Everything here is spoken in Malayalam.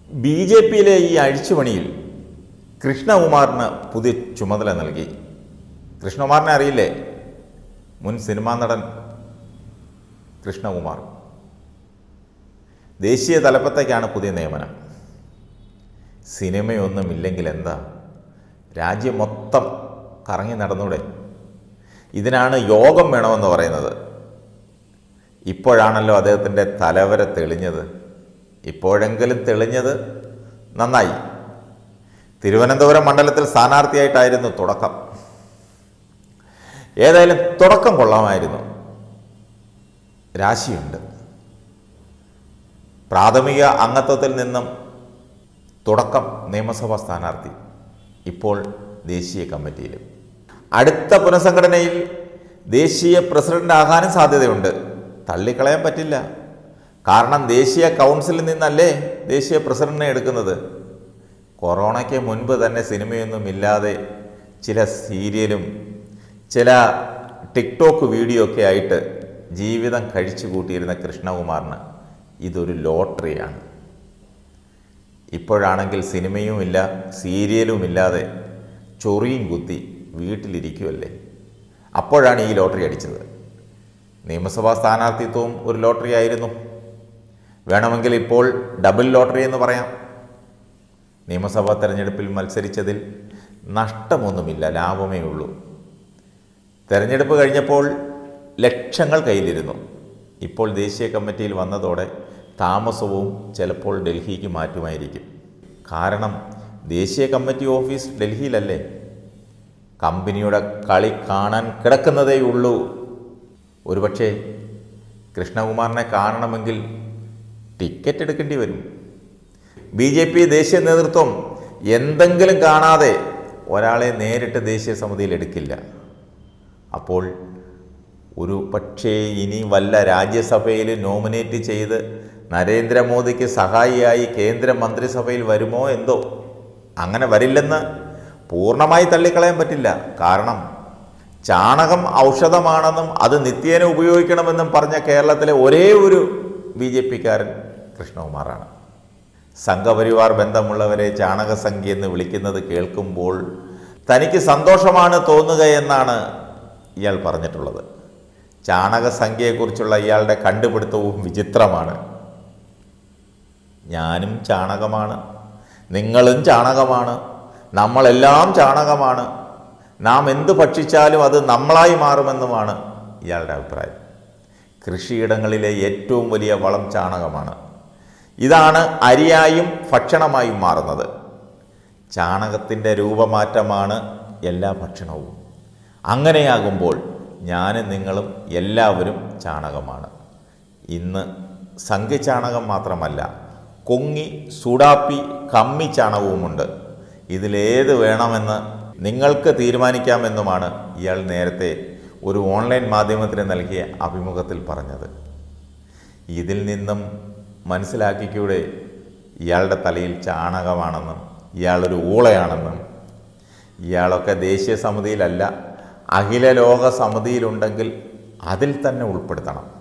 ബി ജെ പിയിലെ ഈ അഴിച്ചുപണിയിൽ കൃഷ്ണകുമാറിന് പുതിയ ചുമതല നൽകി കൃഷ്ണകുമാറിനെ അറിയില്ലേ മുൻ സിനിമാ നടൻ കൃഷ്ണകുമാർ ദേശീയ തലപ്പത്തേക്കാണ് പുതിയ നിയമനം സിനിമയൊന്നുമില്ലെങ്കിൽ എന്താ രാജ്യം മൊത്തം കറങ്ങി നടന്നൂടെ ഇതിനാണ് യോഗം വേണമെന്ന് പറയുന്നത് ഇപ്പോഴാണല്ലോ അദ്ദേഹത്തിൻ്റെ തലവര തെളിഞ്ഞത് ഇപ്പോഴെങ്കിലും തെളിഞ്ഞത് നന്നായി തിരുവനന്തപുരം മണ്ഡലത്തിൽ സ്ഥാനാർത്ഥിയായിട്ടായിരുന്നു തുടക്കം ഏതായാലും തുടക്കം കൊള്ളാമായിരുന്നു രാശിയുണ്ട് പ്രാഥമിക അംഗത്വത്തിൽ നിന്നും തുടക്കം നിയമസഭാ സ്ഥാനാർത്ഥി ഇപ്പോൾ ദേശീയ കമ്മിറ്റിയിലും അടുത്ത പുനഃസംഘടനയിൽ ദേശീയ പ്രസിഡന്റ് ആകാനും സാധ്യതയുണ്ട് തള്ളിക്കളയാൻ പറ്റില്ല കാരണം ദേശീയ കൗൺസിലിൽ നിന്നല്ലേ ദേശീയ പ്രസിഡന്റിനെ എടുക്കുന്നത് കൊറോണയ്ക്ക് മുൻപ് തന്നെ സിനിമയൊന്നും ഇല്ലാതെ ചില സീരിയലും ചില ടിക്ടോക്ക് വീഡിയോ ഒക്കെ ആയിട്ട് ജീവിതം കഴിച്ചു കൂട്ടിയിരുന്ന കൃഷ്ണകുമാറിന് ഇതൊരു ലോട്ടറിയാണ് ഇപ്പോഴാണെങ്കിൽ സിനിമയും ഇല്ല സീരിയലും ഇല്ലാതെ ചൊറിയും കുത്തി വീട്ടിലിരിക്കുമല്ലേ അപ്പോഴാണ് ഈ ലോട്ടറി അടിച്ചത് നിയമസഭാ സ്ഥാനാർത്ഥിത്വവും ഒരു ലോട്ടറി ആയിരുന്നു വേണമെങ്കിൽ ഇപ്പോൾ ഡബിൾ ലോട്ടറി എന്ന് പറയാം നിയമസഭാ തെരഞ്ഞെടുപ്പിൽ മത്സരിച്ചതിൽ നഷ്ടമൊന്നുമില്ല ലാഭമേ ഉള്ളൂ തെരഞ്ഞെടുപ്പ് കഴിഞ്ഞപ്പോൾ ലക്ഷങ്ങൾ കയ്യിലിരുന്നു ഇപ്പോൾ ദേശീയ കമ്മിറ്റിയിൽ വന്നതോടെ താമസവും ചിലപ്പോൾ ഡൽഹിക്ക് മാറ്റുമായിരിക്കും കാരണം ദേശീയ കമ്മിറ്റി ഓഫീസ് ഡൽഹിയിലല്ലേ കമ്പനിയുടെ കളി കാണാൻ കിടക്കുന്നതേ ഉള്ളൂ ഒരുപക്ഷെ കൃഷ്ണകുമാറിനെ കാണണമെങ്കിൽ ടിക്കറ്റ് എടുക്കേണ്ടി വരും ബി ജെ പി ദേശീയ നേതൃത്വം എന്തെങ്കിലും കാണാതെ ഒരാളെ നേരിട്ട് ദേശീയ സമിതിയിൽ എടുക്കില്ല അപ്പോൾ ഒരു പക്ഷേ ഇനി വല്ല രാജ്യസഭയിൽ നോമിനേറ്റ് ചെയ്ത് നരേന്ദ്രമോദിക്ക് സഹായിയായി കേന്ദ്ര മന്ത്രിസഭയിൽ വരുമോ എന്തോ അങ്ങനെ വരില്ലെന്ന് പൂർണ്ണമായി തള്ളിക്കളയാൻ പറ്റില്ല കാരണം ചാണകം ഔഷധമാണെന്നും അത് നിത്യേന ഉപയോഗിക്കണമെന്നും പറഞ്ഞ കേരളത്തിലെ ഒരേ ഒരു ബി ജെ പിക്കാരൻ കൃഷ്ണകുമാറാണ് സംഘപരിവാർ ബന്ധമുള്ളവരെ ചാണകസംഖ്യ എന്ന് വിളിക്കുന്നത് കേൾക്കുമ്പോൾ തനിക്ക് സന്തോഷമാണ് തോന്നുക എന്നാണ് ഇയാൾ പറഞ്ഞിട്ടുള്ളത് ചാണകസംഖ്യയെക്കുറിച്ചുള്ള ഇയാളുടെ കണ്ടുപിടുത്തവും വിചിത്രമാണ് ഞാനും ചാണകമാണ് നിങ്ങളും ചാണകമാണ് നമ്മളെല്ലാം ചാണകമാണ് നാം എന്ത് ഭക്ഷിച്ചാലും അത് നമ്മളായി മാറുമെന്നുമാണ് ഇയാളുടെ അഭിപ്രായം കൃഷിയിടങ്ങളിലെ ഏറ്റവും വലിയ വളം ചാണകമാണ് ഇതാണ് അരിയായും ഭക്ഷണമായും മാറുന്നത് ചാണകത്തിൻ്റെ രൂപമാറ്റമാണ് എല്ലാ ഭക്ഷണവും അങ്ങനെയാകുമ്പോൾ ഞാനും നിങ്ങളും എല്ലാവരും ചാണകമാണ് ഇന്ന് സംഘി ചാണകം മാത്രമല്ല കൊങ്ങി സുഡാപ്പി കമ്മി ചാണകവുമുണ്ട് ഇതിലേത് വേണമെന്ന് നിങ്ങൾക്ക് തീരുമാനിക്കാമെന്നുമാണ് ഇയാൾ നേരത്തെ ഒരു ഓൺലൈൻ മാധ്യമത്തിന് നൽകിയ അഭിമുഖത്തിൽ പറഞ്ഞത് ഇതിൽ നിന്നും മനസ്സിലാക്കിക്കൂടെ ഇയാളുടെ തലയിൽ ചാണകമാണെന്നും ഇയാളൊരു ഊളയാണെന്നും ഇയാളൊക്കെ ദേശീയ സമിതിയിലല്ല അഖില ലോക സമിതിയിലുണ്ടെങ്കിൽ അതിൽ തന്നെ ഉൾപ്പെടുത്തണം